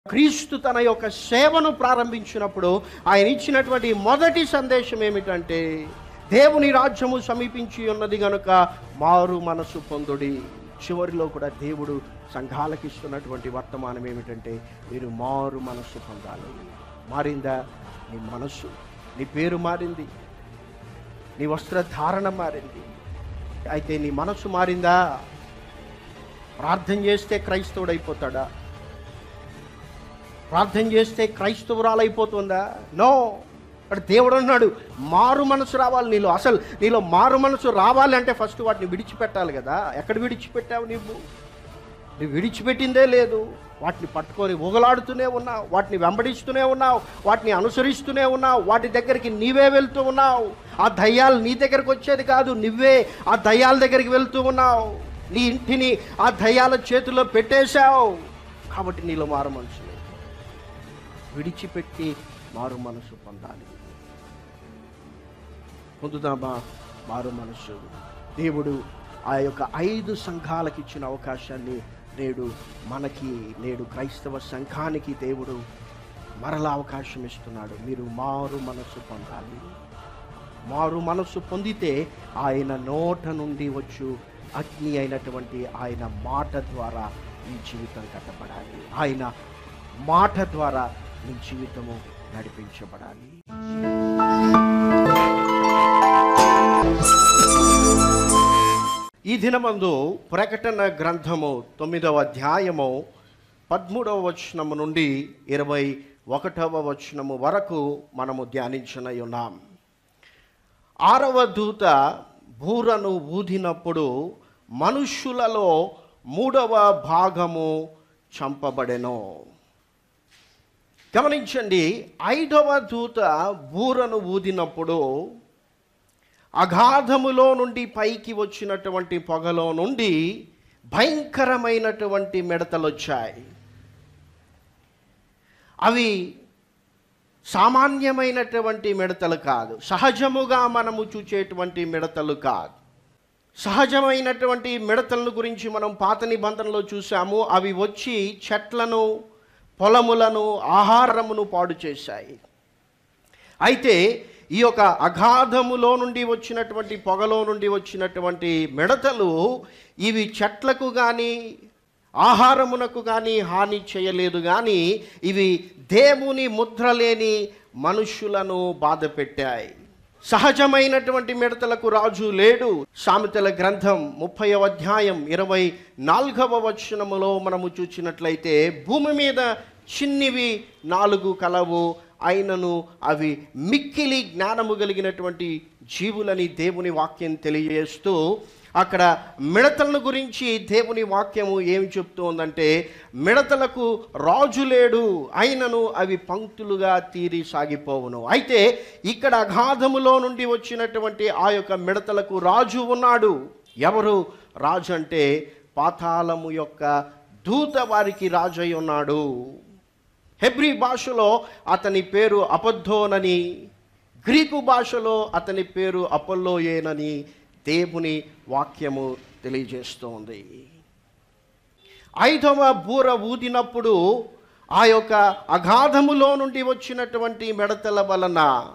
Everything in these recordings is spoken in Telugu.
క్రీస్తు తన యొక్క సేవను ప్రారంభించినప్పుడు ఆయన ఇచ్చినటువంటి మొదటి సందేశం ఏమిటంటే దేవుని రాజ్యము సమీపించి ఉన్నది గనుక మారు మనసు పొందుడి చివరిలో కూడా దేవుడు సంఘాలకు ఇస్తున్నటువంటి వర్తమానం ఏమిటంటే మీరు మారు మనస్సు పొందాలి మారిందా నీ మనస్సు నీ పేరు మారింది నీ వస్త్రధారణ మారింది అయితే నీ మనస్సు మారిందా ప్రార్థన చేస్తే క్రైస్తవుడు అయిపోతాడా ప్రార్థన చేస్తే క్రైస్తవురాలైపోతుందా నో ఇక్కడ దేవుడు అన్నాడు మారు మనసు రావాలి నీలో అసలు నీలో మారు మనసు రావాలి అంటే ఫస్ట్ వాటిని విడిచిపెట్టాలి కదా ఎక్కడ విడిచిపెట్టావు నువ్వు నువ్వు విడిచిపెట్టిందే లేదు వాటిని పట్టుకొని ఊగలాడుతూనే ఉన్నావు వాటిని వెంబడిస్తూనే ఉన్నావు వాటిని అనుసరిస్తూనే ఉన్నావు వాటి దగ్గరికి నీవే వెళ్తూ ఉన్నావు ఆ దయ్యాలు నీ దగ్గరికి వచ్చేది కాదు నువ్వే ఆ దయ్యాల దగ్గరికి వెళ్తూ ఉన్నావు నీ ఇంటిని ఆ దయ్యాల చేతిలో పెట్టేశావు కాబట్టి నీలో మారు మనసు లేదు విడిచిపెట్టి మారు మనసు పొందాలి పొందుదామా మారు మనసు దేవుడు ఆ యొక్క ఐదు సంఘాలకు ఇచ్చిన అవకాశాన్ని నేడు మనకి నేడు క్రైస్తవ సంఘానికి దేవుడు మరల అవకాశం ఇస్తున్నాడు మీరు మారు మనసు పొందాలి మారు మనసు పొందితే ఆయన నోట నుండి వచ్చు అగ్ని అయినటువంటి ఆయన మాట ద్వారా నీ జీవితం కట్టబడాలి ఆయన మాట ద్వారా నీ జీవితము నడిపించబడాలి ఈ దినమందు ప్రకటన గ్రంథము తొమ్మిదవ అధ్యాయము పదమూడవ వచనము నుండి ఇరవై ఒకటవ వచనము వరకు మనము ధ్యానించనై ఉన్నాం ఆరవ దూత బూరను ఊదినప్పుడు మనుష్యులలో మూడవ భాగము చంపబడెను గమనించండి ఐదవ దూత బూరను ఊదినప్పుడు అగాధములో నుండి పైకి వచ్చినటువంటి పొగలో నుండి భయంకరమైనటువంటి మిడతలు వచ్చాయి అవి సామాన్యమైనటువంటి మిడతలు కాదు సహజముగా మనము చూచేటువంటి మిడతలు కాదు సహజమైనటువంటి మిడతలను గురించి మనం పాత నిబంధనలో చూసాము అవి వచ్చి చెట్లను పొలములను ఆహారమును పాడు చేశాయి అయితే ఈ యొక్క అగాధములో నుండి వచ్చినటువంటి పొగలో నుండి వచ్చినటువంటి మిడతలు ఇవి చెట్లకు కానీ ఆహారమునకు కానీ హాని చేయలేదు కానీ ఇవి దేవుని ముద్ర లేని మనుష్యులను బాధ పెట్టాయి సహజమైనటువంటి మిడతలకు రాజు లేడు సామెతల గ్రంథం ముప్పై అధ్యాయం ఇరవై నాలుగవ వచనములో మనము చూచినట్లయితే భూమి మీద చిన్నివి నాలుగు కలవు అయినను అవి మిక్కిలి జ్ఞానము కలిగినటువంటి జీవులని దేవుని వాక్యం తెలియజేస్తూ అక్కడ మిడతలను గురించి దేవుని వాక్యము ఏమి చెప్తోందంటే మిడతలకు రాజు లేడు అయినను అవి పంక్తులుగా తీరి సాగిపోవును అయితే ఇక్కడ అగాధములో నుండి వచ్చినటువంటి ఆ యొక్క మిడతలకు రాజు ఉన్నాడు ఎవరు రాజు అంటే పాతాళము యొక్క దూత వారికి రాజు అయి ఉన్నాడు హెబ్రీ భాషలో అతని పేరు అబద్ధోనని గ్రీకు భాషలో అతని పేరు అపల్లోయేనని దేవుని వాక్యము తెలియజేస్తోంది ఐదవ బూర ఊదినప్పుడు ఆ యొక్క అగాధములో నుండి వచ్చినటువంటి మిడతల వలన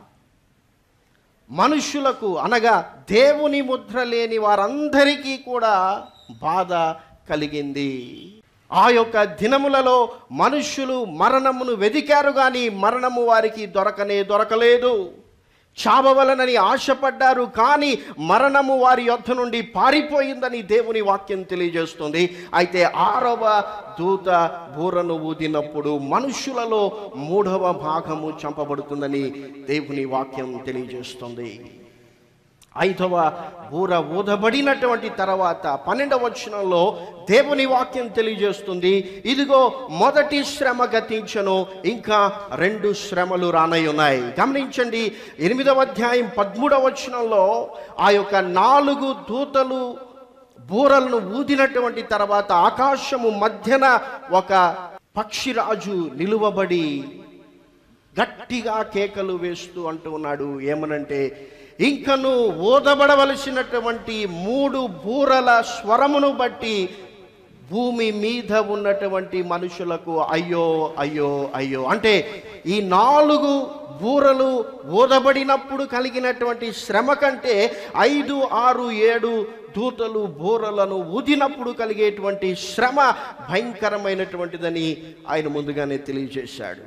మనుషులకు అనగా దేవుని ముద్ర లేని వారందరికీ కూడా బాధ కలిగింది ఆ యొక్క దినములలో మనుష్యులు మరణమును వెదికారు కానీ మరణము వారికి దొరకనే దొరకలేదు చావవలనని ఆశపడ్డారు కానీ మరణము వారి యొద్ధ నుండి పారిపోయిందని దేవుని వాక్యం తెలియజేస్తుంది అయితే ఆరవ దూత బూరను ఊదినప్పుడు మనుషులలో మూడవ భాగము చంపబడుతుందని దేవుని వాక్యం తెలియజేస్తుంది ఐదవ బూర ఊదబడినటువంటి తర్వాత పన్నెండవ వచనంలో దేవుని వాక్యం తెలియజేస్తుంది ఇదిగో మొదటి శ్రమ గతించను ఇంకా రెండు శ్రమలు రానై ఉన్నాయి గమనించండి ఎనిమిదవ అధ్యాయం పదమూడవ వచనంలో ఆ యొక్క నాలుగు దూతలు బూరలను ఊదినటువంటి తర్వాత ఆకాశము మధ్యన ఒక పక్షిరాజు నిలువబడి గట్టిగా కేకలు వేస్తూ అంటూ ఉన్నాడు ఏమనంటే ఇంకను ఓదబడవలసినటువంటి మూడు బూరల స్వరమును బట్టి భూమి మీద ఉన్నటువంటి మనుషులకు అయ్యో అయ్యో అయ్యో అంటే ఈ నాలుగు బూరలు ఊదబడినప్పుడు కలిగినటువంటి శ్రమ కంటే ఐదు ఆరు ఏడు దూతలు బూరలను ఊదినప్పుడు కలిగేటువంటి శ్రమ భయంకరమైనటువంటిదని ఆయన ముందుగానే తెలియజేశాడు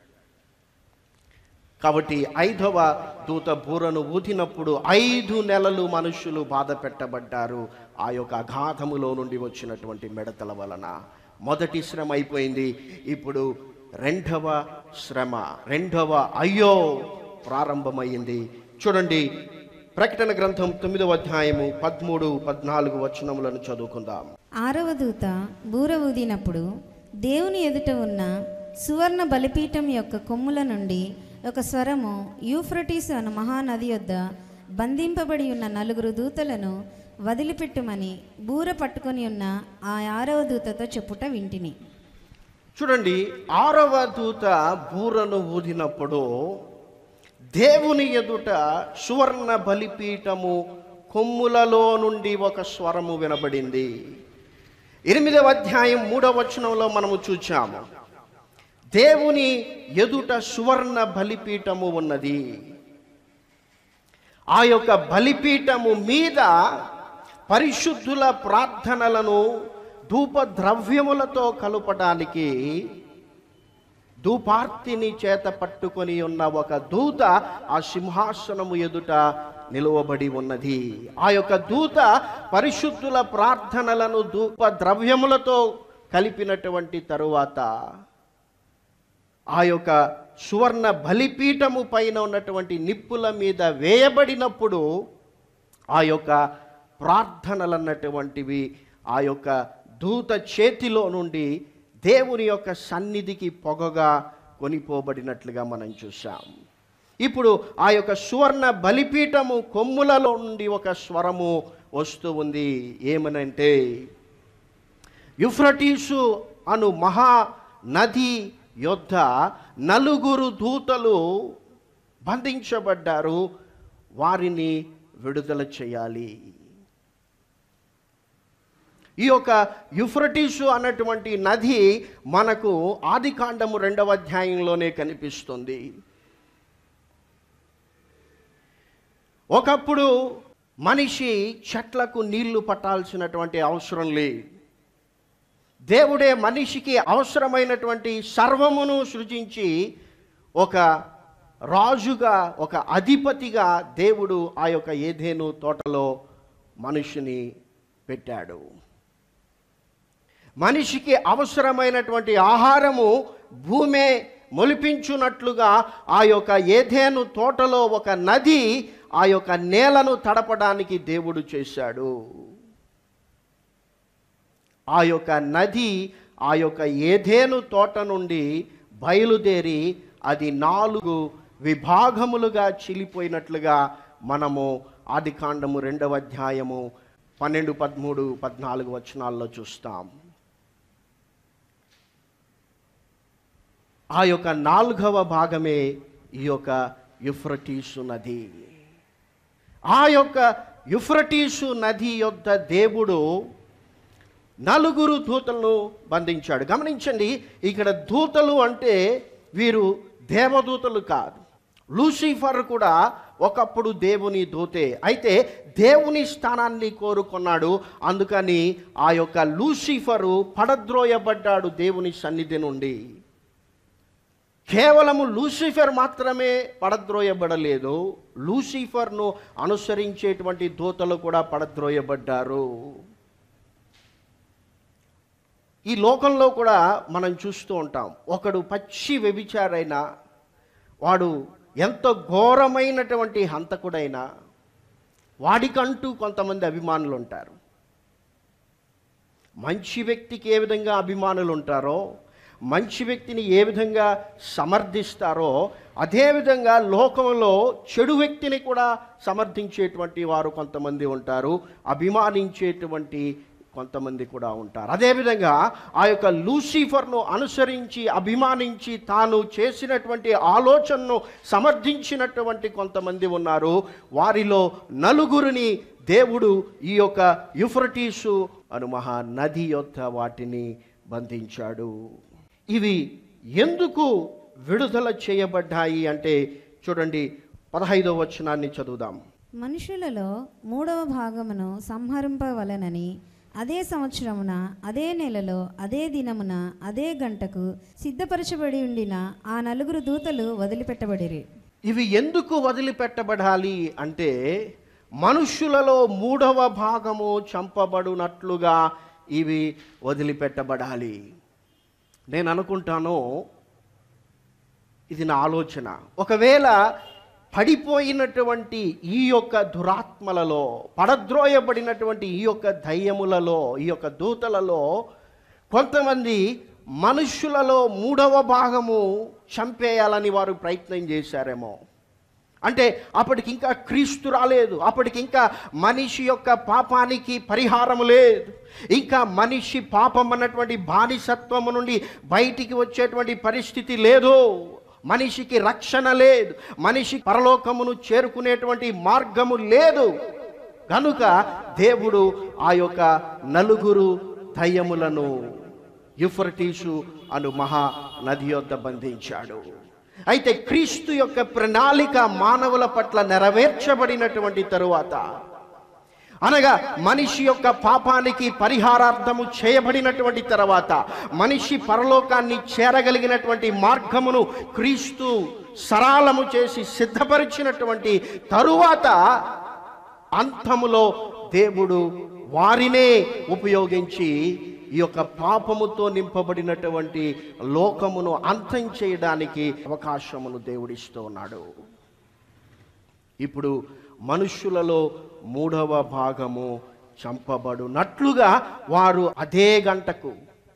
కాబట్టి ఐదవ దూత బూరను ఊదినప్పుడు ఐదు నెలలు మనుషులు బాధ పెట్టబడ్డారు ఆ యొక్క అఘాధములో నుండి వచ్చినటువంటి మెడతల వలన మొదటి శ్రమ అయిపోయింది ఇప్పుడు రెండవ శ్రమ రెండవ అయ్యో ప్రారంభమైంది చూడండి ప్రకటన గ్రంథం తొమ్మిదవ అధ్యాయము పదమూడు పద్నాలుగు వచనములను చదువుకుందాం ఆరవ దూత బూర ఊదినప్పుడు దేవుని ఎదుట ఉన్న సువర్ణ బలిపీఠం యొక్క కొమ్ముల నుండి ఒక స్వరము యూఫ్రటీస్ అను మహానది యొద్ద బంధింపబడి ఉన్న నలుగురు దూతలను వదిలిపెట్టుమని బూర పట్టుకొని ఉన్న ఆ ఆరవ దూతతో చెప్పుట వింటిని చూడండి ఆరవ దూత బూరను ఊదినప్పుడు దేవుని ఎదుట సువర్ణ బలిపీఠము కొమ్ములలో నుండి ఒక స్వరము వినబడింది ఎనిమిదవ అధ్యాయం మూడవ వచనంలో మనము చూచాము దేవుని ఎదుట సువర్ణ బలిపీఠము ఉన్నది ఆ యొక్క బలిపీఠము మీద పరిశుద్ధుల ప్రార్థనలను ధూప ద్రవ్యములతో కలుపడానికి ధూపార్తిని చేత పట్టుకొని ఉన్న ఒక దూత ఆ సింహాసనము ఎదుట నిలువబడి ఉన్నది ఆ యొక్క దూత పరిశుద్ధుల ప్రార్థనలను ధూప ద్రవ్యములతో కలిపినటువంటి తరువాత ఆ యొక్క సువర్ణ బలిపీఠము పైన ఉన్నటువంటి నిప్పుల మీద వేయబడినప్పుడు ఆ యొక్క ప్రార్థనలు అన్నటువంటివి ఆ యొక్క దూత చేతిలో నుండి దేవుని యొక్క సన్నిధికి పొగగా కొనిపోబడినట్లుగా మనం చూసాం ఇప్పుడు ఆ యొక్క సువర్ణ బలిపీఠము కొమ్ములలో నుండి ఒక స్వరము వస్తూ ఉంది ఏమనంటే యుఫ్రటీసు అను మహా నది యొద్ద నలుగురు దూతలు బంధించబడ్డారు వారిని విడుదల చేయాలి ఈ యొక్క యుఫ్రటీసు అన్నటువంటి నది మనకు ఆదికాండము రెండవ అధ్యాయంలోనే కనిపిస్తుంది ఒకప్పుడు మనిషి చెట్లకు నీళ్లు పట్టాల్సినటువంటి అవసరం లేదు దేవుడే మనిషికి అవసరమైనటువంటి సర్వమును సృజించి ఒక రాజుగా ఒక అధిపతిగా దేవుడు ఆ యొక్క ఏదేను తోటలో మనిషిని పెట్టాడు మనిషికి అవసరమైనటువంటి ఆహారము భూమే మొలిపించున్నట్లుగా ఆ యొక్క ఏధేను తోటలో ఒక నది ఆ యొక్క నేలను తడపడానికి దేవుడు చేశాడు ఆ యొక్క నది ఆ యొక్క ఏధేను తోట నుండి బయలుదేరి అది నాలుగు విభాగములుగా చిలిపోయినట్లుగా మనము ఆదికాండము రెండవ అధ్యాయము పన్నెండు పదమూడు పద్నాలుగు వచనాల్లో చూస్తాం ఆ యొక్క నాలుగవ భాగమే ఈ యొక్క యుఫ్రటీసు నది ఆ యొక్క యుఫ్రటీసు నది యొక్క దేవుడు నలుగురు దూతలను బంధించాడు గమనించండి ఇక్కడ దూతలు అంటే వీరు దేవదూతలు కాదు లూసిఫర్ కూడా ఒకప్పుడు దేవుని దూతే అయితే దేవుని స్థానాన్ని కోరుకున్నాడు అందుకని ఆ యొక్క లూసిఫరు పడద్రోయబడ్డాడు దేవుని సన్నిధి నుండి కేవలము లూసిఫర్ మాత్రమే పడద్రోయబడలేదు లూసిఫర్ను అనుసరించేటువంటి దూతలు కూడా పడద్రోయబడ్డారు ఈ లోకంలో కూడా మనం చూస్తూ ఉంటాం ఒకడు పచ్చి వ్యభిచారైన వాడు ఎంత ఘోరమైనటువంటి హంతకుడైనా వాడికంటూ కొంతమంది అభిమానులు ఉంటారు మంచి వ్యక్తికి ఏ విధంగా అభిమానులు ఉంటారో మంచి వ్యక్తిని ఏ విధంగా సమర్థిస్తారో అదేవిధంగా లోకంలో చెడు వ్యక్తిని కూడా సమర్థించేటువంటి వారు కొంతమంది ఉంటారు అభిమానించేటువంటి కొంతమంది కూడా ఉంటారు అదేవిధంగా ఆ యొక్క లూసిఫర్ను అనుసరించి అభిమానించి తాను చేసినటువంటి ఆలోచనను సమర్థించినటువంటి కొంతమంది ఉన్నారు వారిలో నలుగురిని దేవుడు ఈ యొక్క యుఫ్రటీసు అను మహా నది యొక్క వాటిని బంధించాడు ఇవి ఎందుకు విడుదల చేయబడ్డాయి అంటే చూడండి పదహైదవ వచనాన్ని చదువుదాం మనుషులలో మూడవ భాగమును సంహరింపవలనని అదే సంవత్సరమున అదే నెలలో అదే దినమున అదే గంటకు సిద్ధపరచబడి ఉండిన ఆ నలుగురు దూతలు వదిలిపెట్టబడిరి ఇవి ఎందుకు వదిలిపెట్టబడాలి అంటే మనుష్యులలో మూడవ భాగము చంపబడునట్లుగా ఇవి వదిలిపెట్టబడాలి నేను అనుకుంటాను ఇది నా ఆలోచన ఒకవేళ పడిపోయినటువంటి ఈ యొక్క దురాత్మలలో పడద్రోయబడినటువంటి ఈ యొక్క దయ్యములలో ఈ యొక్క దూతలలో కొంతమంది మనుష్యులలో మూడవ భాగము చంపేయాలని వారు ప్రయత్నం చేశారేమో అంటే అప్పటికి ఇంకా క్రీస్తు రాలేదు అప్పటికి ఇంకా మనిషి యొక్క పాపానికి పరిహారం లేదు ఇంకా మనిషి పాపం అన్నటువంటి బానిసత్వము నుండి బయటికి వచ్చేటువంటి పరిస్థితి లేదు మనిషికి రక్షణ లేదు మనిషి పరలోకమును చేరుకునేటువంటి మార్గము లేదు కనుక దేవుడు ఆ యొక్క నలుగురు దయ్యములను యుఫ్రటీసు అను మహా నది యొద్ద బంధించాడు అయితే క్రీస్తు యొక్క ప్రణాళిక మానవుల పట్ల నెరవేర్చబడినటువంటి తరువాత అనగా మనిషి యొక్క పాపానికి పరిహారార్థము చేయబడినటువంటి తర్వాత మనిషి పరలోకాన్ని చేరగలిగినటువంటి మార్గమును క్రీస్తు సరాలము చేసి సిద్ధపరిచినటువంటి తరువాత అంతములో దేవుడు వారినే ఉపయోగించి ఈ యొక్క పాపముతో నింపబడినటువంటి లోకమును అంతం చేయడానికి అవకాశమును దేవుడిస్తూ ఉన్నాడు ఇప్పుడు మనుష్యులలో మూడవ భాగము చంపబడునట్లుగా వారు అదే గంటకు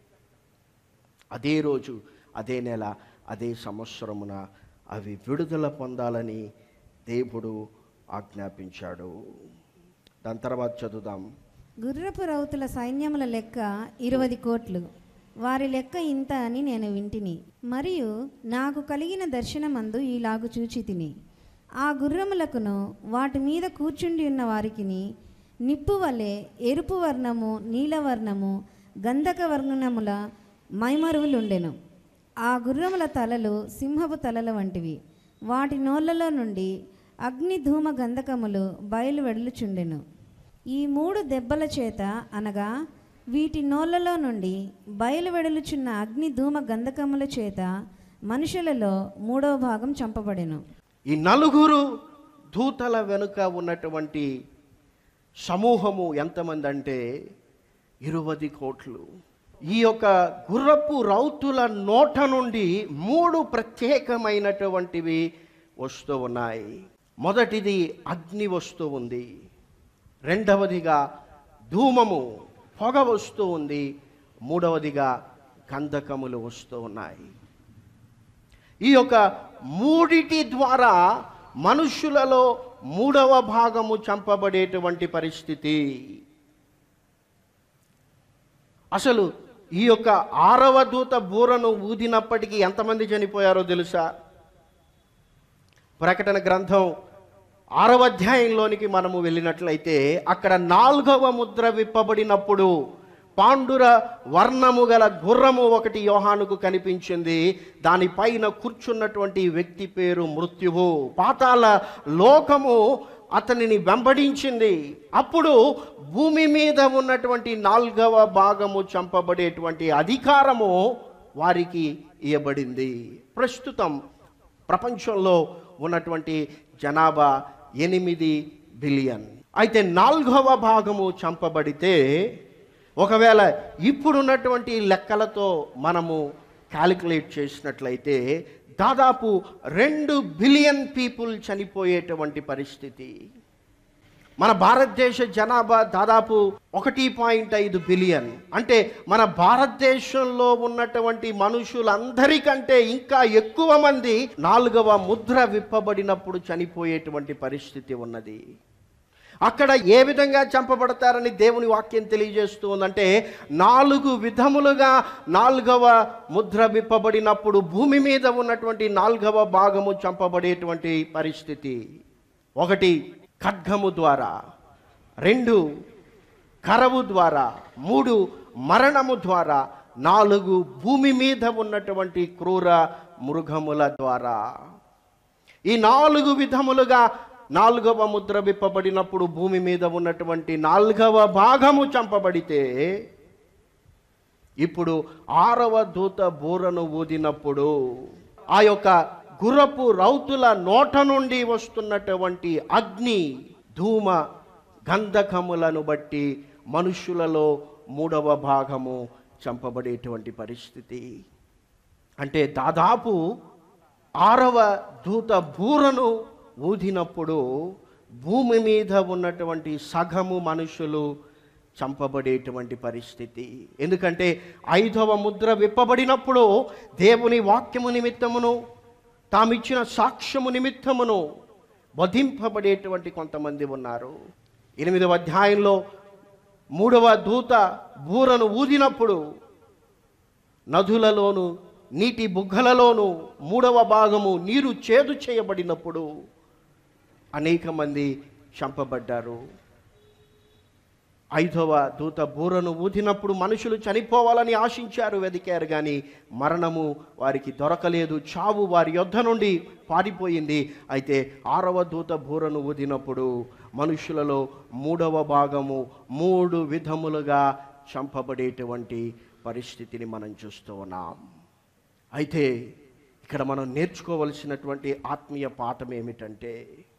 అదే రోజు అదే నెల అదే సంవత్సరమున అవి విడుదల పొందాలని దేవుడు ఆజ్ఞాపించాడు దాని తర్వాత చదువుదాం గుర్రపు రౌతుల సైన్యముల లెక్క ఇరవై కోట్లు వారి లెక్క ఇంత అని నేను వింటిని మరియు నాకు కలిగిన దర్శనమందు ఈలాగు చూచి తిని ఆ గుర్రములకును వాటి మీద కూర్చుండి ఉన్న వారికిని నిప్పు వలె ఎరుపు వర్ణము నీలవర్ణము గంధక వర్ణముల మైమరువులుండెను ఆ గుర్రముల తలలు సింహపు తలల వంటివి వాటి నోళ్లలో నుండి అగ్ని ధూమ గంధకములు బయలు వెడలుచుండెను ఈ మూడు దెబ్బల చేత అనగా వీటి నోళ్లలో నుండి బయలు వెడలుచున్న అగ్ని ధూమ గంధకముల చేత మనుషులలో మూడవ భాగం చంపబడెను ఈ నలుగురు దూతల వెనుక ఉన్నటువంటి సమూహము ఎంతమంది అంటే ఇరువది కోట్లు ఈ యొక్క గుర్రపు రౌతుల నోట నుండి మూడు ప్రత్యేకమైనటువంటివి వస్తూ ఉన్నాయి మొదటిది అగ్ని వస్తూ ఉంది రెండవదిగా ధూమము పొగ వస్తూ ఉంది మూడవదిగా గంధకములు వస్తూ ఉన్నాయి ఈ యొక్క మూడిటి ద్వారా మనుషులలో మూడవ భాగము చంపబడేటువంటి పరిస్థితి అసలు ఈ యొక్క ఆరవ దూత బూరను ఊదినప్పటికీ ఎంతమంది చనిపోయారో తెలుసా ప్రకటన గ్రంథం ఆరవ అధ్యాయంలోనికి మనము వెళ్ళినట్లయితే అక్కడ నాలుగవ ముద్ర విప్పబడినప్పుడు పాండుర వర్ణము గల గుర్రము ఒకటి యోహానుకు కనిపించింది దానిపైన కూర్చున్నటువంటి వ్యక్తి పేరు మృత్యువు పాతాల లోకము అతనిని వెంబడించింది అప్పుడు భూమి మీద ఉన్నటువంటి నాలుగవ భాగము చంపబడేటువంటి అధికారము వారికి ఇవ్వబడింది ప్రస్తుతం ప్రపంచంలో ఉన్నటువంటి జనాభా ఎనిమిది బిలియన్ అయితే నాలుగవ భాగము చంపబడితే ఒకవేళ ఇప్పుడున్నటువంటి లెక్కలతో మనము క్యాలిక్యులేట్ చేసినట్లయితే దాదాపు రెండు బిలియన్ పీపుల్ చనిపోయేటువంటి పరిస్థితి మన భారతదేశ జనాభా దాదాపు ఒకటి పాయింట్ ఐదు బిలియన్ అంటే మన భారతదేశంలో ఉన్నటువంటి మనుషులందరికంటే ఇంకా ఎక్కువ మంది నాలుగవ ముద్ర విప్పబడినప్పుడు చనిపోయేటువంటి పరిస్థితి ఉన్నది అక్కడ ఏ విధంగా చంపబడతారని దేవుని వాక్యం తెలియజేస్తూ ఉందంటే నాలుగు విధములుగా నాలుగవ ముద్ర విప్పబడినప్పుడు భూమి మీద ఉన్నటువంటి నాలుగవ భాగము చంపబడేటువంటి పరిస్థితి ఒకటి ఖడ్గము ద్వారా రెండు కరవు ద్వారా మూడు మరణము ద్వారా నాలుగు భూమి మీద ఉన్నటువంటి క్రూర మృగముల ద్వారా ఈ నాలుగు విధములుగా నాలుగవ ముద్ర విప్పబడినప్పుడు భూమి మీద ఉన్నటువంటి నాలుగవ భాగము చంపబడితే ఇప్పుడు ఆరవ దూత బూరను ఊదినప్పుడు ఆ యొక్క గుర్రపు రౌతుల నోట నుండి వస్తున్నటువంటి అగ్ని ధూమ గంధకములను బట్టి మనుషులలో మూడవ భాగము చంపబడేటువంటి పరిస్థితి అంటే దాదాపు ఆరవ దూత బూరను ఊదినప్పుడు భూమి మీద ఉన్నటువంటి సగము మనుషులు చంపబడేటువంటి పరిస్థితి ఎందుకంటే ఐదవ ముద్ర విప్పబడినప్పుడు దేవుని వాక్యము నిమిత్తమును తామిచ్చిన సాక్ష్యము నిమిత్తమును వధింపబడేటువంటి కొంతమంది ఉన్నారు ఎనిమిదవ అధ్యాయంలో మూడవ దూత బూరను ఊదినప్పుడు నదులలోను నీటి బుగ్గలలోను మూడవ భాగము నీరు చేదు చేయబడినప్పుడు అనేక మంది చంపబడ్డారు ఐదవ దూత బూరను ఊదినప్పుడు మనుషులు చనిపోవాలని ఆశించారు వెదికారు కానీ మరణము వారికి దొరకలేదు చావు వారి యొద్ధ నుండి పారిపోయింది అయితే ఆరవ దూత బూరను ఊదినప్పుడు మనుషులలో మూడవ భాగము మూడు విధములుగా చంపబడేటువంటి పరిస్థితిని మనం చూస్తూ ఉన్నాం అయితే ఇక్కడ మనం నేర్చుకోవలసినటువంటి ఆత్మీయ పాఠం ఏమిటంటే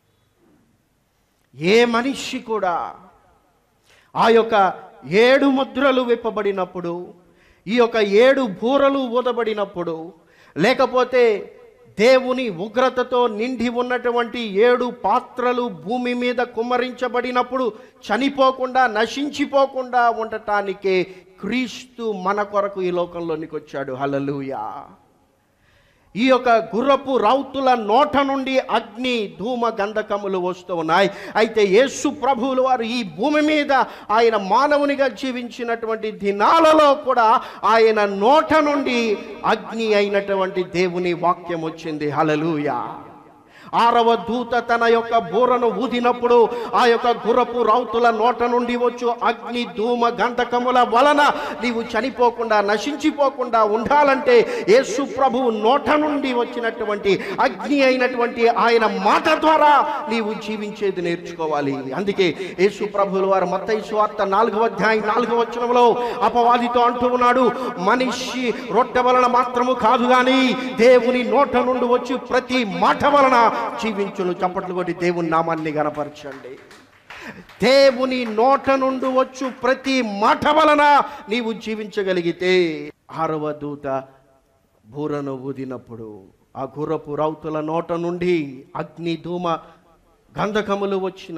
ఏ మనిషి కూడా ఆ యొక్క ఏడు ముద్రలు విప్పబడినప్పుడు ఈ యొక్క ఏడు బూరలు ఊదబడినప్పుడు లేకపోతే దేవుని ఉగ్రతతో నిండి ఉన్నటువంటి ఏడు పాత్రలు భూమి మీద కుమ్మరించబడినప్పుడు చనిపోకుండా నశించిపోకుండా ఉండటానికే క్రీస్తు మన కొరకు ఈ లోకంలోనికి వచ్చాడు హలలుయా ఈ యొక్క గుర్రపు రౌతుల నోట నుండి అగ్ని ధూమ గంధకములు వస్తూ ఉన్నాయి అయితే యేసు ప్రభువులు వారు ఈ భూమి మీద ఆయన మానవునిగా జీవించినటువంటి దినాలలో కూడా ఆయన నోట నుండి అగ్ని అయినటువంటి దేవుని వాక్యం వచ్చింది హలలుయా ఆరవ దూత తన యొక్క బూరను ఊదినప్పుడు ఆ యొక్క గుర్రపు రౌతుల నోట నుండి వచ్చు అగ్ని ధూమ గంధకముల వలన నీవు చనిపోకుండా నశించిపోకుండా ఉండాలంటే యేసు ప్రభువు నోట నుండి వచ్చినటువంటి అగ్ని అయినటువంటి ఆయన మాట ద్వారా నీవు జీవించేది నేర్చుకోవాలి అందుకే యేసు ప్రభువుల వారు మత్తయి సువార్త నాలుగవ అధ్యాయం నాలుగవ వచనంలో అపవాదితో అంటూ ఉన్నాడు మనిషి రొట్టె వలన మాత్రము కాదు కానీ దేవుని నోట నుండి వచ్చి ప్రతి మాట వలన జీవించును చప్పట్లు కొట్టి దేవుని నామాన్ని గనపరచండి దేవుని నోట నుండి వచ్చు ప్రతి మాట వలన నీవు జీవించగలిగితే ఆరవ దూత బూరను ఊదినప్పుడు ఆ గుర్రపు రౌతుల నోట నుండి అగ్ని ధూమ గంధకములు వచ్చిన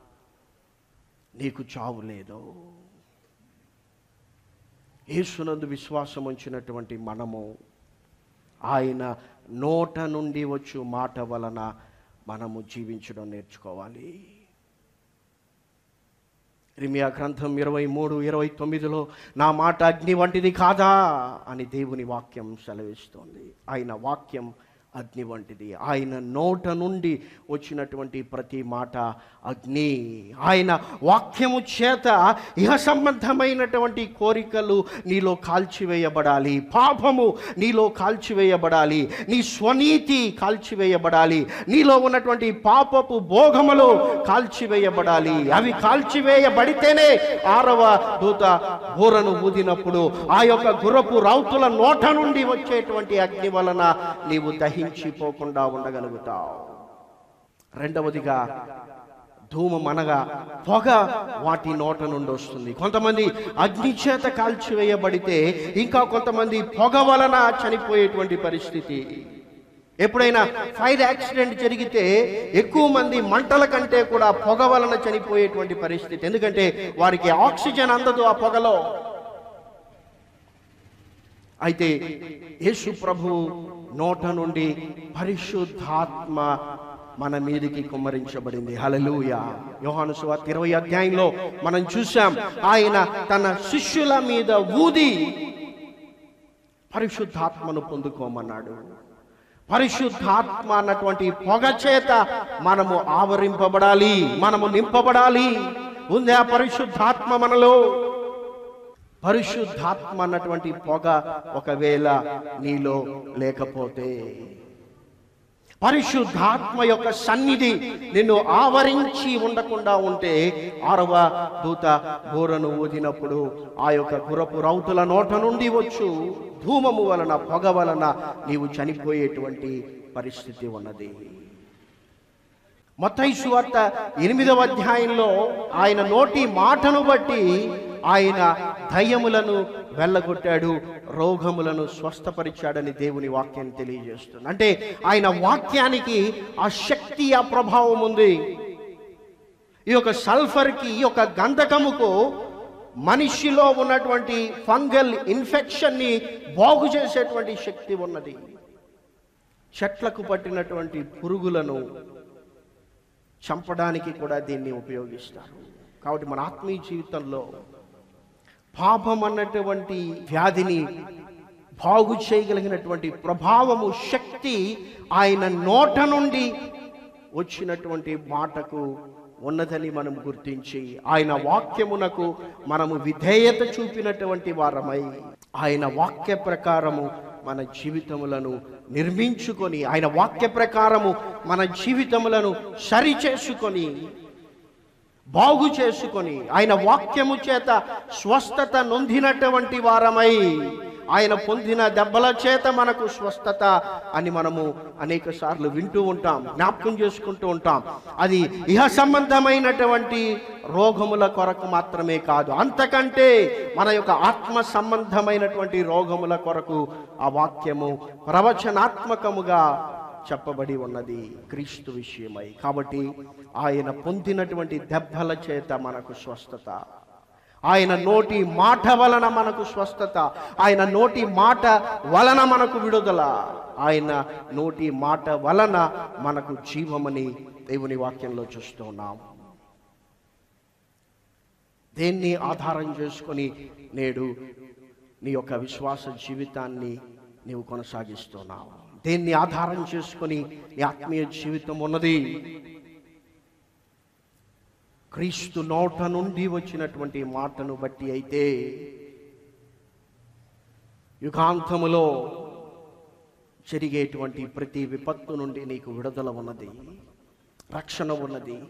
నీకు చావు లేదు యేసునందు విశ్వాసం ఉంచినటువంటి మనము ఆయన నోట నుండి వచ్చు మాట వలన మనము జీవించడం నేర్చుకోవాలి ఇర్మియా గ్రంథం ఇరవై మూడు ఇరవై తొమ్మిదిలో నా మాట అగ్ని వంటిది కాదా అని దేవుని వాక్యం సెలవిస్తోంది ఆయన వాక్యం అగ్ని వంటిది ఆయన నోట నుండి వచ్చినటువంటి ప్రతి మాట అగ్ని ఆయన వాక్యము చేత ఇహ సంబంధమైనటువంటి కోరికలు నీలో కాల్చివేయబడాలి పాపము నీలో కాల్చివేయబడాలి నీ స్వనీతి కాల్చివేయబడాలి నీలో ఉన్నటువంటి పాపపు భోగములు కాల్చివేయబడాలి అవి కాల్చివేయబడితేనే ఆరవ దూత బూరను ఊదినప్పుడు ఆ యొక్క గుర్రపు రౌతుల నోట నుండి వచ్చేటువంటి అగ్ని వలన నీవు దహించిపోకుండా ఉండగలుగుతావు రెండవదిగా ధూమం అనగా పొగ వాటి నోట నుండి వస్తుంది కొంతమంది అగ్ని చేత కాల్చివేయబడితే ఇంకా కొంతమంది పొగ వలన చనిపోయేటువంటి పరిస్థితి ఎప్పుడైనా ఫైర్ యాక్సిడెంట్ జరిగితే ఎక్కువ మంది మంటల కంటే కూడా పొగ వలన చనిపోయేటువంటి పరిస్థితి ఎందుకంటే వారికి ఆక్సిజన్ అందదు ఆ పొగలో అయితే యేసు ప్రభు నోట నుండి పరిశుద్ధాత్మ మన మీదికి కుమ్మరించబడింది హలలుయ యోహాను సువార్త ఇరవై అధ్యాయంలో మనం చూసాం ఆయన తన శిష్యుల మీద ఊది పరిశుద్ధాత్మను పొందుకోమన్నాడు పరిశుద్ధాత్మ అన్నటువంటి పొగ చేత మనము ఆవరింపబడాలి మనము నింపబడాలి ఉంది ఆ పరిశుద్ధాత్మ మనలో పరిశుద్ధాత్మ అన్నటువంటి పొగ ఒకవేళ నీలో లేకపోతే పరిశుద్ధాత్మ యొక్క సన్నిధి నిన్ను ఆవరించి ఉండకుండా ఉంటే ఆరవ దూత బోరను ఊదినప్పుడు ఆ యొక్క గురపు రౌతుల నోట నుండి వచ్చు ధూమము వలన పొగ వలన నీవు చనిపోయేటువంటి పరిస్థితి ఉన్నది మత్తయి సువార్త ఎనిమిదవ అధ్యాయంలో ఆయన నోటి మాటను బట్టి ఆయన దయ్యములను వెళ్ళగొట్టాడు రోగములను స్వస్థపరిచాడని దేవుని వాక్యం తెలియజేస్తుంది అంటే ఆయన వాక్యానికి ఆ శక్తి ఆ ప్రభావం ఉంది ఈ యొక్క సల్ఫర్కి ఈ యొక్క గంధకముకు మనిషిలో ఉన్నటువంటి ఫంగల్ ఇన్ఫెక్షన్ని బాగు చేసేటువంటి శక్తి ఉన్నది చెట్లకు పట్టినటువంటి పురుగులను చంపడానికి కూడా దీన్ని ఉపయోగిస్తారు కాబట్టి మన ఆత్మీయ జీవితంలో పాపం అన్నటువంటి వ్యాధిని బాగు చేయగలిగినటువంటి ప్రభావము శక్తి ఆయన నోట నుండి వచ్చినటువంటి మాటకు ఉన్నదని మనం గుర్తించి ఆయన వాక్యమునకు మనము విధేయత చూపినటువంటి వారమై ఆయన వాక్య ప్రకారము మన జీవితములను నిర్మించుకొని ఆయన వాక్య ప్రకారము మన జీవితములను సరి చేసుకొని బాగు చేసుకొని ఆయన వాక్యము చేత స్వస్థత నొందినటువంటి వారమై ఆయన పొందిన దెబ్బల చేత మనకు స్వస్థత అని మనము అనేక సార్లు వింటూ ఉంటాం జ్ఞాపకం చేసుకుంటూ ఉంటాం అది ఇహ సంబంధమైనటువంటి రోగముల కొరకు మాత్రమే కాదు అంతకంటే మన యొక్క ఆత్మ సంబంధమైనటువంటి రోగముల కొరకు ఆ వాక్యము ప్రవచనాత్మకముగా చెప్పబడి ఉన్నది క్రీస్తు విషయమై కాబట్టి ఆయన పొందినటువంటి దెబ్బల చేత మనకు స్వస్థత ఆయన నోటి మాట వలన మనకు స్వస్థత ఆయన నోటి మాట వలన మనకు విడుదల ఆయన నోటి మాట వలన మనకు జీవమని దేవుని వాక్యంలో చూస్తున్నాం దేన్ని ఆధారం చేసుకొని నేడు నీ యొక్క విశ్వాస జీవితాన్ని నీవు కొనసాగిస్తున్నావు దేన్ని ఆధారం చేసుకొని నీ ఆత్మీయ జీవితం ఉన్నది క్రీస్తు నోట నుండి వచ్చినటువంటి మాటను బట్టి అయితే యుగాంతములో జరిగేటువంటి ప్రతి విపత్తు నుండి నీకు విడుదల ఉన్నది రక్షణ ఉన్నది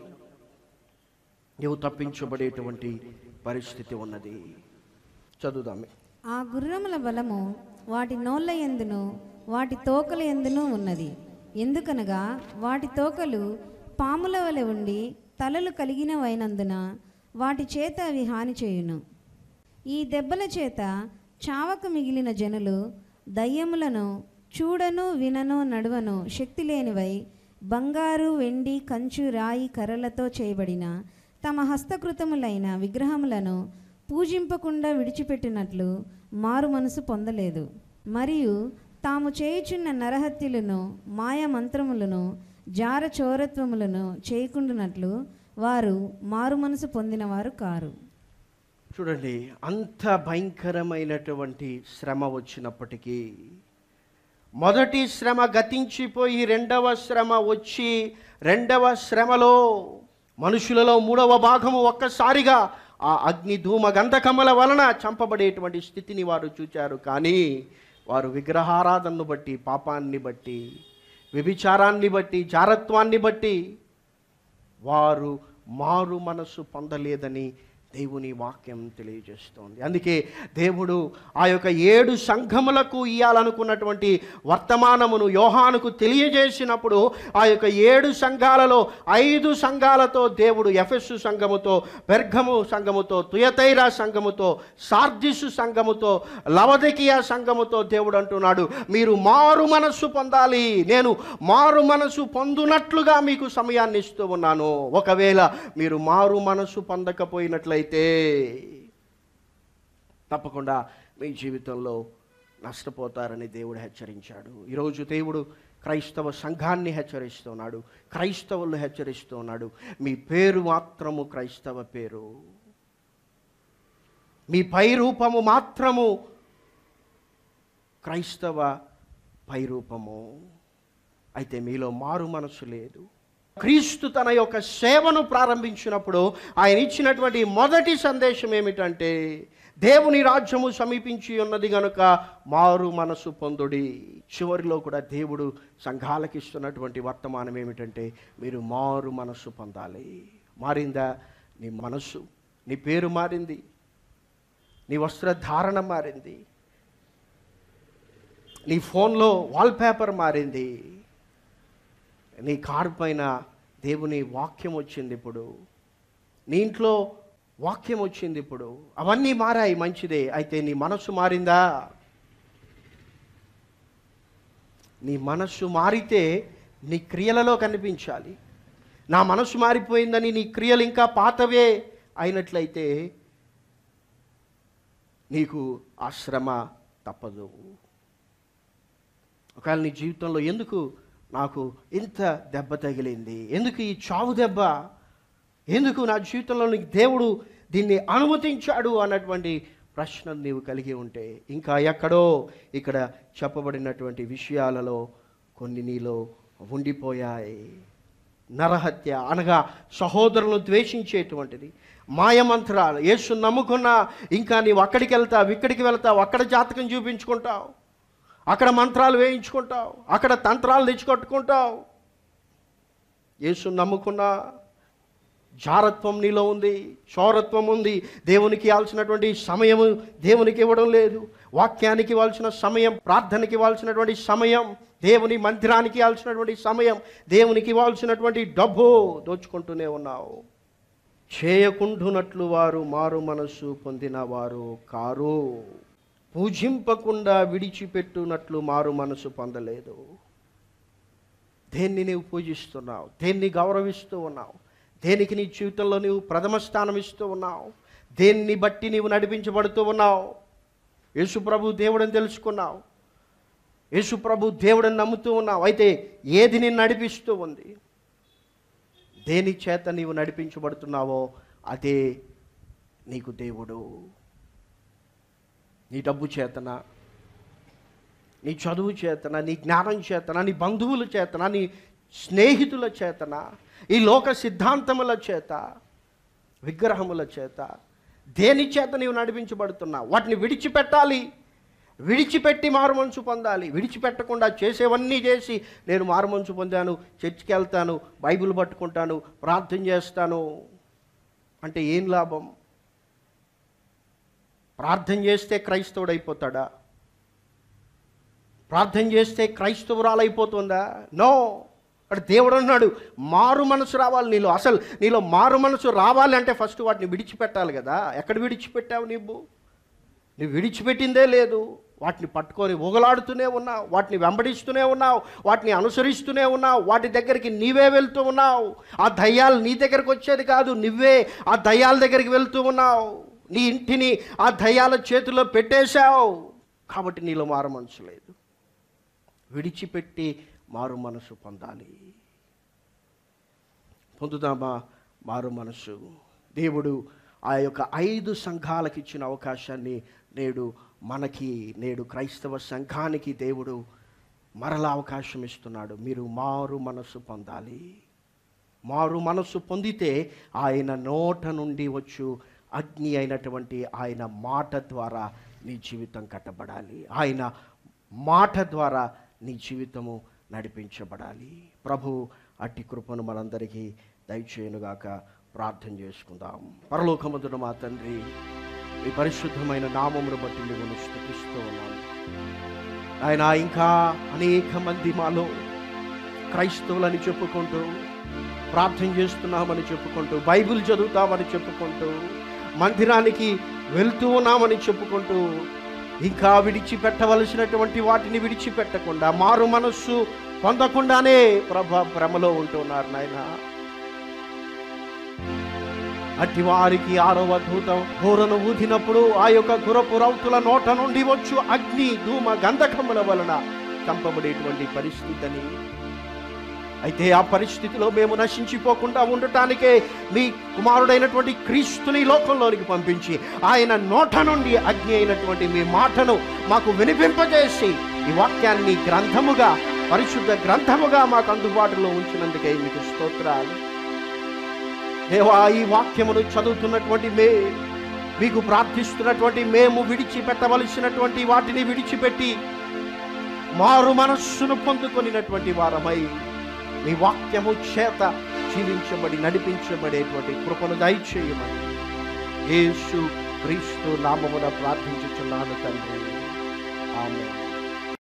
నీవు తప్పించబడేటువంటి పరిస్థితి ఉన్నది చదువుదామే ఆ గుర్రముల బలము వాటి నోళ్ళ ఎందును వాటి తోకల ఎందును ఉన్నది ఎందుకనగా వాటి తోకలు పాముల వలె ఉండి తలలు కలిగినవైనందున వాటి చేత అవి హాని చేయును ఈ దెబ్బల చేత చావక మిగిలిన జనులు దయ్యములను చూడను వినను నడువను శక్తి లేనివై బంగారు వెండి కంచు రాయి కర్రలతో చేయబడిన తమ హస్తకృతములైన విగ్రహములను పూజింపకుండా విడిచిపెట్టినట్లు మారు మనసు పొందలేదు మరియు తాము చేయుచున్న నరహత్యులను మాయ మంత్రములను జార చోరత్వములను చేయకుండానట్లు వారు మారు మనసు పొందినవారు కారు చూడండి అంత భయంకరమైనటువంటి శ్రమ వచ్చినప్పటికీ మొదటి శ్రమ గతించిపోయి రెండవ శ్రమ వచ్చి రెండవ శ్రమలో మనుషులలో మూడవ భాగము ఒక్కసారిగా ఆ అగ్ని ధూమ గంధకముల వలన చంపబడేటువంటి స్థితిని వారు చూచారు కానీ వారు విగ్రహారాధనను బట్టి పాపాన్ని బట్టి వ్యభిచారాన్ని బట్టి జారత్వాన్ని బట్టి వారు మారు మనసు పొందలేదని దేవుని వాక్యం తెలియజేస్తోంది అందుకే దేవుడు ఆ యొక్క ఏడు సంఘములకు ఇయ్యాలనుకున్నటువంటి వర్తమానమును యోహానుకు తెలియజేసినప్పుడు ఆ యొక్క ఏడు సంఘాలలో ఐదు సంఘాలతో దేవుడు ఎఫెస్సు సంఘముతో పెర్గము సంఘముతో తుయతైరా సంఘముతో సార్దిసు సంఘముతో లవదకియా సంఘముతో దేవుడు అంటున్నాడు మీరు మారు మనస్సు పొందాలి నేను మారు మనసు పొందునట్లుగా మీకు సమయాన్ని ఇస్తూ ఉన్నాను ఒకవేళ మీరు మారు మనసు పొందకపోయినట్లయితే తప్పకుండా మీ జీవితంలో నష్టపోతారని దేవుడు హెచ్చరించాడు ఈరోజు దేవుడు క్రైస్తవ సంఘాన్ని హెచ్చరిస్తున్నాడు క్రైస్తవులను హెచ్చరిస్తున్నాడు మీ పేరు మాత్రము క్రైస్తవ పేరు మీ పై రూపము మాత్రము క్రైస్తవ పై రూపము అయితే మీలో మారు మనసు లేదు క్రీస్తు తన యొక్క సేవను ప్రారంభించినప్పుడు ఆయన ఇచ్చినటువంటి మొదటి సందేశం ఏమిటంటే దేవుని రాజ్యము సమీపించి ఉన్నది గనుక మారు మనసు పొందుడి చివరిలో కూడా దేవుడు సంఘాలకు ఇస్తున్నటువంటి వర్తమానం ఏమిటంటే మీరు మారు మనసు పొందాలి మారిందా నీ మనస్సు నీ పేరు మారింది నీ వస్త్రధారణ మారింది నీ ఫోన్లో వాల్పేపర్ మారింది నీ కారు పైన దేవుని వాక్యం వచ్చింది ఇప్పుడు నీ ఇంట్లో వాక్యం వచ్చింది ఇప్పుడు అవన్నీ మారాయి మంచిదే అయితే నీ మనస్సు మారిందా నీ మనస్సు మారితే నీ క్రియలలో కనిపించాలి నా మనస్సు మారిపోయిందని నీ క్రియలు ఇంకా పాతవే అయినట్లయితే నీకు ఆ శ్రమ తప్పదు ఒకవేళ నీ జీవితంలో ఎందుకు నాకు ఇంత దెబ్బ తగిలింది ఎందుకు ఈ చావు దెబ్బ ఎందుకు నా జీవితంలో నీకు దేవుడు దీన్ని అనుమతించాడు అన్నటువంటి ప్రశ్న నీవు కలిగి ఉంటే ఇంకా ఎక్కడో ఇక్కడ చెప్పబడినటువంటి విషయాలలో కొన్ని నీలో ఉండిపోయాయి నరహత్య అనగా సహోదరులను ద్వేషించేటువంటిది మాయమంత్రాలు యేసు నమ్ముకున్నా ఇంకా నీవు అక్కడికి వెళ్తావు ఇక్కడికి వెళ్తావు అక్కడ జాతకం చూపించుకుంటావు అక్కడ మంత్రాలు వేయించుకుంటావు అక్కడ తంత్రాలు తెచ్చుకొట్టుకుంటావు యేసు నమ్ముకున్నా జారత్వం నీలో ఉంది చోరత్వం ఉంది దేవునికి ఇవ్వాల్సినటువంటి సమయము దేవునికి ఇవ్వడం లేదు వాక్యానికి ఇవ్వాల్సిన సమయం ప్రార్థనకి ఇవ్వాల్సినటువంటి సమయం దేవుని మందిరానికి ఇవ్వాల్సినటువంటి సమయం దేవునికి ఇవ్వాల్సినటువంటి డబ్బు దోచుకుంటూనే ఉన్నావు చేయకుండునట్లు వారు మారు మనస్సు పొందిన వారు కారు పూజింపకుండా విడిచిపెట్టునట్లు మారు మనసు పొందలేదు దేన్ని నీవు పూజిస్తున్నావు దేన్ని గౌరవిస్తూ ఉన్నావు దేనికి నీ జీవితంలో నీవు ప్రథమ స్థానం ఇస్తూ ఉన్నావు దేన్ని బట్టి నీవు నడిపించబడుతూ ఉన్నావు యేసు ప్రభు దేవుడని తెలుసుకున్నావు యేసు ప్రభు దేవుడని నమ్ముతూ ఉన్నావు అయితే ఏది నిన్ను నడిపిస్తూ ఉంది దేని చేత నీవు నడిపించబడుతున్నావో అదే నీకు దేవుడు నీ డబ్బు చేతన నీ చదువు చేతన నీ జ్ఞానం చేతన నీ బంధువుల చేతన నీ స్నేహితుల చేతన ఈ లోక సిద్ధాంతముల చేత విగ్రహముల చేత దేని చేత నీవు నడిపించబడుతున్నావు వాటిని విడిచిపెట్టాలి విడిచిపెట్టి మారుమనసు పొందాలి విడిచిపెట్టకుండా చేసేవన్నీ చేసి నేను మారుమనసు పొందాను చర్చికి వెళ్తాను బైబిల్ పట్టుకుంటాను ప్రార్థన చేస్తాను అంటే ఏం లాభం ప్రార్థన చేస్తే క్రైస్తవుడు అయిపోతాడా ప్రార్థన చేస్తే క్రైస్తవురాలైపోతుందా నో అక్కడ దేవుడు అన్నాడు మారు మనసు రావాలి నీలో అసలు నీలో మారు మనసు రావాలి అంటే ఫస్ట్ వాటిని విడిచిపెట్టాలి కదా ఎక్కడ విడిచిపెట్టావు నువ్వు నువ్వు విడిచిపెట్టిందే లేదు వాటిని పట్టుకొని ఊగలాడుతూనే ఉన్నావు వాటిని వెంబడిస్తూనే ఉన్నావు వాటిని అనుసరిస్తూనే ఉన్నావు వాటి దగ్గరికి నీవే వెళ్తూ ఉన్నావు ఆ దయ్యాలు నీ దగ్గరికి వచ్చేది కాదు నువ్వే ఆ దయ్యాల దగ్గరికి వెళ్తూ ఉన్నావు నీ ఇంటిని ఆ దయ్యాల చేతిలో పెట్టేశావు కాబట్టి నీలో మారు మనసు లేదు విడిచిపెట్టి మారు మనసు పొందాలి పొందుదామా మారు మనసు దేవుడు ఆ యొక్క ఐదు సంఘాలకు ఇచ్చిన అవకాశాన్ని నేడు మనకి నేడు క్రైస్తవ సంఘానికి దేవుడు మరలా అవకాశం ఇస్తున్నాడు మీరు మారు మనసు పొందాలి మారు మనసు పొందితే ఆయన నోట నుండి వచ్చు అగ్ని అయినటువంటి ఆయన మాట ద్వారా నీ జీవితం కట్టబడాలి ఆయన మాట ద్వారా నీ జీవితము నడిపించబడాలి ప్రభు అట్టి కృపను మనందరికీ దయచేయనుగాక ప్రార్థన చేసుకుందాం పరలోకమందున మా తండ్రి మీ పరిశుద్ధమైన నామమును బట్టి మిమ్మల్ని స్థుతిస్తూ ఉన్నాను ఆయన ఇంకా అనేక మంది మాలో క్రైస్తవులని చెప్పుకుంటూ ప్రార్థన చేస్తున్నామని చెప్పుకుంటూ బైబిల్ చదువుతామని చెప్పుకుంటూ మందిరానికి వెళ్తూ ఉన్నామని చెప్పుకుంటూ ఇంకా విడిచిపెట్టవలసినటువంటి వాటిని విడిచిపెట్టకుండా మారు మనస్సు పొందకుండానే ప్రభ భ్రమలో ఉంటున్నారు నాయన అట్టి వారికి ఆరవ దూతం హోరను ఊదినప్పుడు ఆ యొక్క గురపు రౌతుల నోట నుండి వచ్చు అగ్ని ధూమ గంధకముల వలన చంపబడేటువంటి పరిస్థితిని అయితే ఆ పరిస్థితిలో మేము నశించిపోకుండా ఉండటానికే మీ కుమారుడైనటువంటి క్రీస్తుని లోకంలోనికి పంపించి ఆయన నోట నుండి అగ్ని అయినటువంటి మీ మాటను మాకు వినిపింపజేసి ఈ వాక్యాన్ని గ్రంథముగా పరిశుద్ధ గ్రంథముగా మాకు అందుబాటులో ఉంచినందుకే మీకు స్తోత్రాలు దేవా ఈ వాక్యమును చదువుతున్నటువంటి మే మీకు ప్రార్థిస్తున్నటువంటి మేము విడిచిపెట్టవలసినటువంటి వాటిని విడిచిపెట్టి మారు మనస్సును పొందుకొనినటువంటి వారమై మీ వాక్యము చేత జీవించబడి నడిపించబడేటువంటి కృపను దయచేయమని యేసు క్రీస్తు నామమున ప్రార్థించుచున్నాను తండ్రి ఆమె